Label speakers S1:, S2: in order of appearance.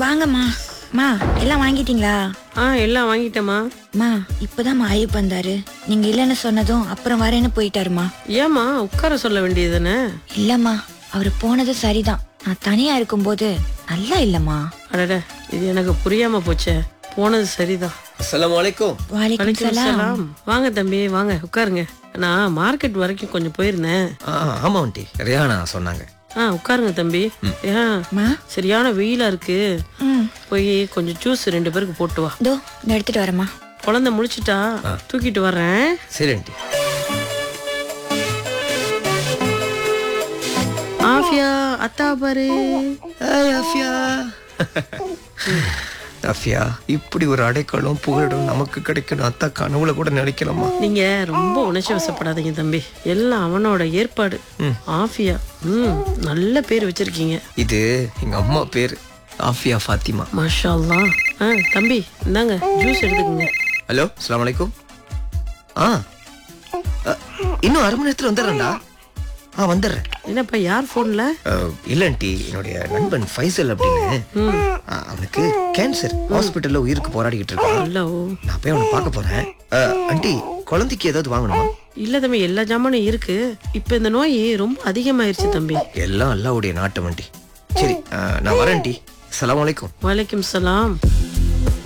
S1: வாங்கம்மா மா எல்லாம் வாங்கிட்டீங்களா
S2: ஆ எல்லாம் வாங்கிட்டேம்மா
S1: மா இப்பதான் ஐயப் வந்தாரு நீங்க இல்லைன்னு சொன்னதும் அப்புறம் வரேன்னு போயிட்டாருமா
S2: ஏம்மா உட்கார சொல்ல வேண்டியதுதானே
S1: இல்லம்மா அவர் போனது சரிதான் நான் தனியா இருக்கும்போது நல்லா இல்லம்மா
S2: அடட இது எனக்கு புரியாம போச்சே போனது சரிதான்
S3: அஸ்ஸலாமு அலைக்கும்
S1: வாலிக்கும்
S2: வணக்கம்
S1: சலாம்
S2: சலாம் வாங்க தம்பி வாங்க உட்காருங்க நான் மார்க்கெட் வரைக்கும் கொஞ்சம் போயிருந்தேன்
S3: ஆ ஆமா ஆண்டி ரியானா சொன்னாங்க
S2: ஆ உட்காருங்க தம்பி ஏன்
S1: மா
S2: சரியான வெயிலா இருக்கு
S1: ம்
S2: போய் கொஞ்சம் ஜூஸ் ரெண்டு பேருக்கு போட்டு வா
S1: இதோ இந்த எடுத்துட்டு வரேம்மா
S2: குழந்தை முழிச்சிட்டா தூக்கிட்டு வர்றேன்
S3: சரி ஆண்டி
S2: ஆஃபியா அத்தா பாரு
S3: ஹாய் ஆஃபியா ஆஃபியா இப்படி ஒரு அடைக்கலம் புகழிடம் நமக்கு கிடைக்கணும் அத்தா கனவுல கூட நினைக்கலாமா
S2: நீங்க ரொம்ப உணர்ச்சி வசப்படாதீங்க தம்பி எல்லாம் அவனோட ஏற்பாடு ஆஃபியா ம் நல்ல பேர் வச்சிருக்கீங்க
S3: இது எங்க அம்மா பேர் ஆஃபியா ஃபாத்திமா
S2: மாஷா அல்லாஹ். ஆ தம்பி இந்தாங்க ஜூஸ் எடுத்துக்கோங்க
S3: ஹலோ அஸ்ஸலாமு அலைக்கும் ஆ அ, இன்னும் அரை மணி நேரத்துல வந்துடுறேன்டா ஆ வந்துடுறேன்
S2: என்னப்பா யார் போன்ல
S3: அஹ், இல்ல ஆண்டி என்னுடைய நண்பன் ஃபைசல் அப்படின்னு அஹ், அவனுக்கு கேன்சர் ஹாஸ்பிட்டல்ல உயிருக்கு போராடிக்கிட்டு இருக்கான்
S2: ஹலோ
S3: நான் போய் அவனை பார்க்க போறேன் அஹ், ஆண்டி குழந்தைக்கு ஏதாவது வாங்கணுமா
S2: இல்ல தம்பி எல்லா ஜாமானும் இருக்கு இப்ப இந்த நோய் ரொம்ப அதிகமாயிருச்சு தம்பி
S3: எல்லாம் அல்லாவுடைய நாட்டம் ஆண்டி சரி அஹ், நான் வரேன் ஆண்டி அஸ்ஸலாமு அலைக்கும்
S2: வலைக்கும் சலாம்